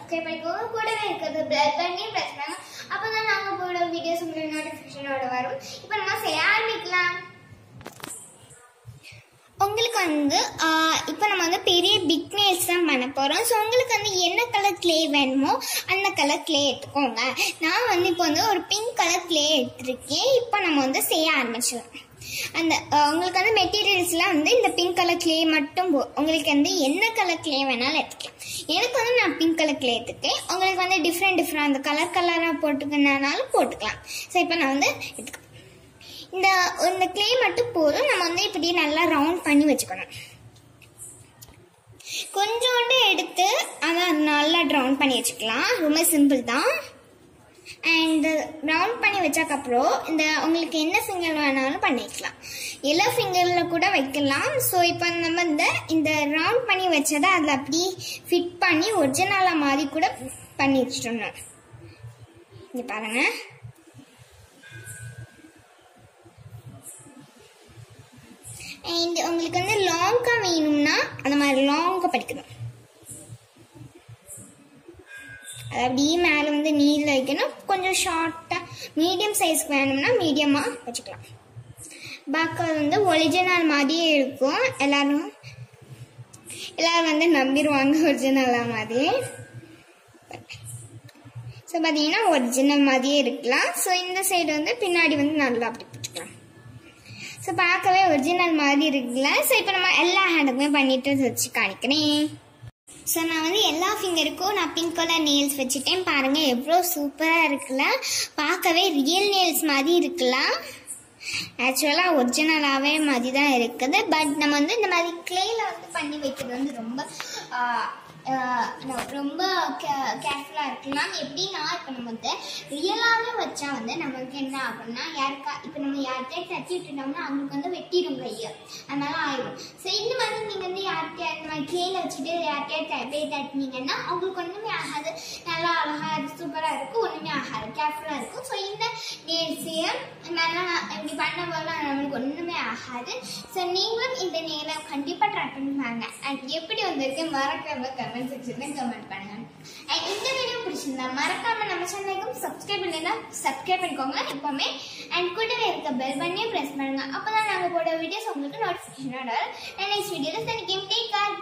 subscribe பண்ணிக்கோங்க கூடவே இருக்கிறது பெல் பட்டனையும் ப்ரெஸ் பண்ணுங்க அப்பதான் நாங்க போட வீடியோஸ் உங்களுக்கு நோட்டிஃபிகேஷனோட வரும் இப்போ நம்ம செய்ய ஆரம்பிக்கலாம் உங்களுக்கு வந்து இப்போ நம்ம வந்து பெரிய பிக் நெயில்ஸ் தான் பண்ண போகிறோம் ஸோ உங்களுக்கு வந்து என்ன கலர் க்ளே வேணுமோ அந்த கலர் க்ளே எடுத்துக்கோங்க நான் வந்து இப்போ வந்து ஒரு பிங்க் கலர் க்ளே எடுத்திருக்கேன் இப்போ நம்ம வந்து செய்ய ஆரம்பிச்சிடலாம் அந்த அஹ், உங்களுக்கு வந்து மெட்டீரியல்ஸ்லாம் வந்து இந்த பிங்க் கலர் க்ளே மட்டும் போ உங்களுக்கு வந்து என்ன கலர் க்ளே வேணாலும் எடுத்துக்கலாம் எனக்கு வந்து நான் பிங்க் கலர் க்ளே எடுத்துக்கேன் உங்களுக்கு வந்து டிஃப்ரெண்ட் டிஃப்ரெண்ட் அந்த கலர் கலராக போட்டுக்கனாலும் போட்டுக்கலாம் ஸோ இப்போ நான் வந்து எடுத்துக்கிறேன் இந்த இந்த க்ளே மட்டும் போதும் நம்ம வந்து இப்படி நல்லா ரவுண்ட் பண்ணி வச்சுக்கணும் கொஞ்சோண்டு எடுத்து அதை நல்லா ரவுண்ட் பண்ணி வச்சுக்கலாம் ரொம்ப சிம்பிள் தான் அண்ட் ரவுண்ட் பண்ணி வச்சக்கப்புறம் இந்த உங்களுக்கு என்ன ஃபிங்கர் வேணாலும் பண்ணிக்கலாம் எல்லா ஃபிங்கரில் கூட வைக்கலாம் ஸோ இப்போ நம்ம இந்த இந்த ரவுண்ட் பண்ணி வச்சதை அதில் அப்படி ஃபிட் பண்ணி ஒரிஜினலாக மாதிரி கூட பண்ணி வச்சிட்டோம் இங்கே பாருங்கள் அண்ட் உங்களுக்கு வந்து லாங்காக வேணும்னா அந்த மாதிரி லாங்காக படிக்கணும் அது அப்படியே மேலே வந்து நீரில் வைக்கணும் கொஞ்சம் ஷார்ட்டாக மீடியம் சைஸ்க்கு வேணும்னா மீடியமாக வச்சுக்கலாம் பார்க்க வந்து ஒரிஜினல் மாதிரியே இருக்கும் எல்லாரும் எல்லாரும் வந்து நம்பிடுவாங்க ஒரிஜினலாக மாதிரி ஸோ பார்த்தீங்கன்னா ஒரிஜினல் மாதிரியே இருக்கலாம் ஸோ இந்த சைடு வந்து பின்னாடி வந்து நல்லா அப்படி பிடிச்சிக்கலாம் ஸோ பார்க்கவே ஒரிஜினல் மாதிரி இருக்குல்ல ஸோ இப்போ நம்ம எல்லா ஹேண்டுக்குமே பண்ணிட்டு வச்சு காணிக்கிறேன் ஸோ நான் வந்து எல்லா ஃபிங்கருக்கும் நான் பிங்க் கலர் நெயில்ஸ் வச்சுட்டேன் பாருங்கள் எவ்வளோ சூப்பராக இருக்குல்ல பார்க்கவே ரியல் நெயில்ஸ் மாதிரி இருக்குல்ல ஆக்சுவலாக ஒரிஜினலாகவே மாதிரி தான் இருக்குது பட் நம்ம வந்து இந்த மாதிரி கிளேல வந்து பண்ணி வைக்கிறது வந்து ரொம்ப ஆஹ், ஆஹ், நான் ரொம்ப கேர்ஃபுல்லாக இருக்கலாம் எப்படின்னா இப்போ நம்ம வந்து ரியலாகவே வச்சா வந்து நமக்கு என்ன ஆகும்னா யாருக்கா இப்போ நம்ம யார்கிட்டயே தட்டி விட்டுட்டோம்னா அவங்களுக்கு வந்து வெட்டிடும் கையை அதனால ஆயிடும் ஸோ இந்த மாதிரி நீங்கள் வந்து யார்கிட்டயா இந்த மாதிரி கிளேல வச்சுட்டு யார்கிட்டயா த- போய் தட்டினீங்கன்னா அவங்களுக்கு ஒன்றுமே ஆகாது நல்லா அழகாக சூப்பராக இருக்கும் ஒன்றுமே ஆகாது கேர்ஃபுல்லாக இருக்கும் ஸோ இந்த நேல்ஸையும் நல்லா இப்படி பண்ண போல நம்மளுக்கு ஒன்றுமே ஆகாது ஸோ நீங்களும் இந்த நேரை கண்டிப்பாக ட்ரை பண்ணி பாருங்க அண்ட் எப்படி வந்திருக்கு மறக்காம கமெண்ட் செக்ஷனில் கமெண்ட் பண்ணுங்க அண்ட் இந்த வீடியோ பிடிச்சிருந்தா மறக்காம நம்ம சேனலுக்கும் சப்ஸ்கிரைப் பண்ணலைன்னா சப்ஸ்கிரைப் பண்ணிக்கோங்க எப்பவுமே அண்ட் கூடவே இருக்க பெல் பண்ணியும் ப்ரெஸ் பண்ணுங்க அப்போ தான் நாங்கள் போட வீடியோஸ் உங்களுக்கு நோட்டிஃபிகேஷனோட நெக்ஸ்ட் வீடியோவில் சந்திக்கும் டேக் கேர்